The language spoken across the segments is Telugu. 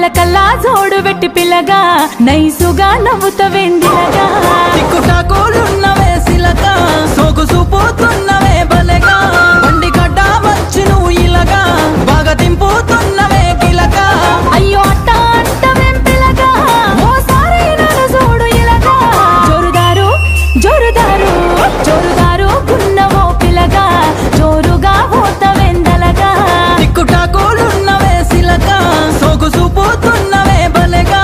కల్లా జోడు పెట్టి పిల్లగా నైసుగా నవ్వుతవేందిలగా చిక్కుటాకులున్నవే సిలక సోకు సూపుతున్నవే బలెగా బండి కట్ట వచ్చి నువ్వు ఇలగా బాగా తింపుతున్నవే గిలక అయ్యో అట్ట అంటవేం పిల్లగా ఓసారి నన్ను చూడు ఇలగా జోరుదారు జోరుదారు జోరుదారు గున్నవో పిల్లగా జోరుగా పోతవెందలగా చిక్కుటాకులున్నవే సిలక సోకు సూపుతున్నవే బలెగా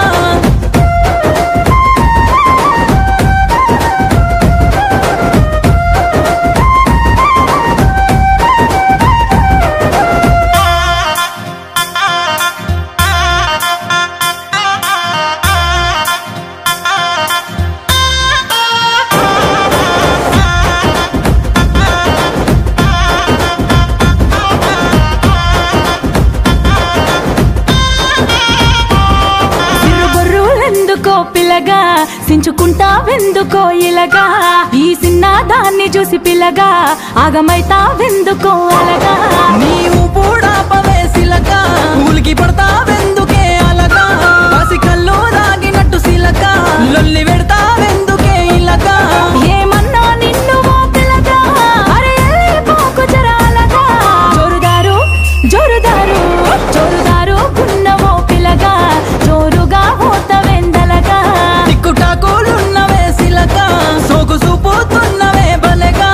సిరుగుర్రులెందుకో పిల్లగా సించుకుంటా వెందుకో ఇలగా ఈ చిన్న దాన్ని చూసి పిల్లగా ఆగమైతా వెందుకో అలగా నీ ఊపుడా పవే సిలక ఉలికి పడతావెందుకే అలగా పసి కళ్ళు దాగినట్టు సిలక లొల్లి పెడతావెందుకే ఇలక ఏమన్నా నిన్ను ఓ పిల్లగా అరే పోకు జరాలగా జోరుదారు జోరుదారు జోరుదారు గున్నవో పిల్లగా జోరుగా పోత వెందలగా చిక్కుటాకులున్నవే సిలక సోకు సూపుతున్నవే బలెగా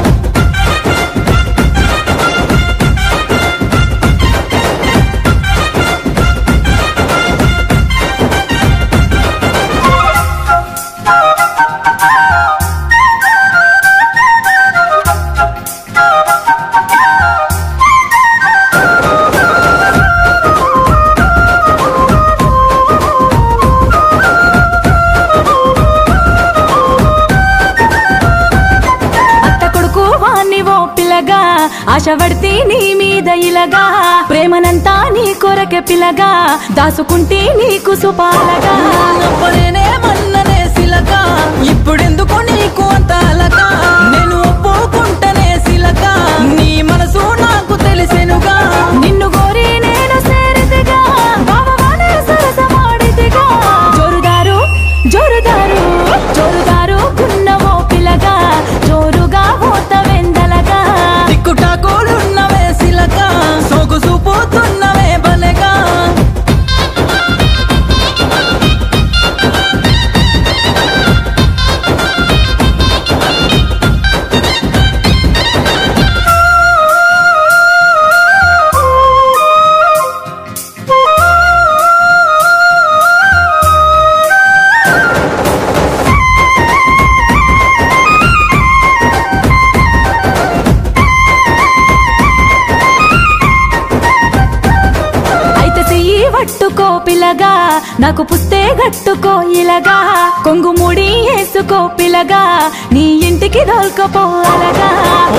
అత్త కొడుకు వాణ్ణి ఓ పిల్లగా ఆశపడితే నీ మీద ఇలగా ప్రేమనంతా నీ కొరకే పిల్లగా దాసుకుంటే నీకు సుపాలగా అప్పుడేనే మన్ననే సిలక ఇప్పుడెందుకు నీకు అంత అలక నేను ఒప్పుకుంటనే సిలక నీ మనసు నాకు తెలిసెనుగా నిన్ను కోరి నేను సేరితిగా బావవానే సరసమాడితిగా జోరుదారు జోరుదారు జోరుదారు గున్నవో పిల్లగా జోరుగా పోత వెందలగా చిక్కుటాకులున్నవే సిలక సోకు సూపుతున్నవే బలెగా అయితే చెయ్యి పట్టుకో పిల్లగా నాకు పుస్తే గట్టుకో ఇలగా కొంగు ముడి వేసుకో పిల్లగా నీ ఇంటికి దొరకపోలగా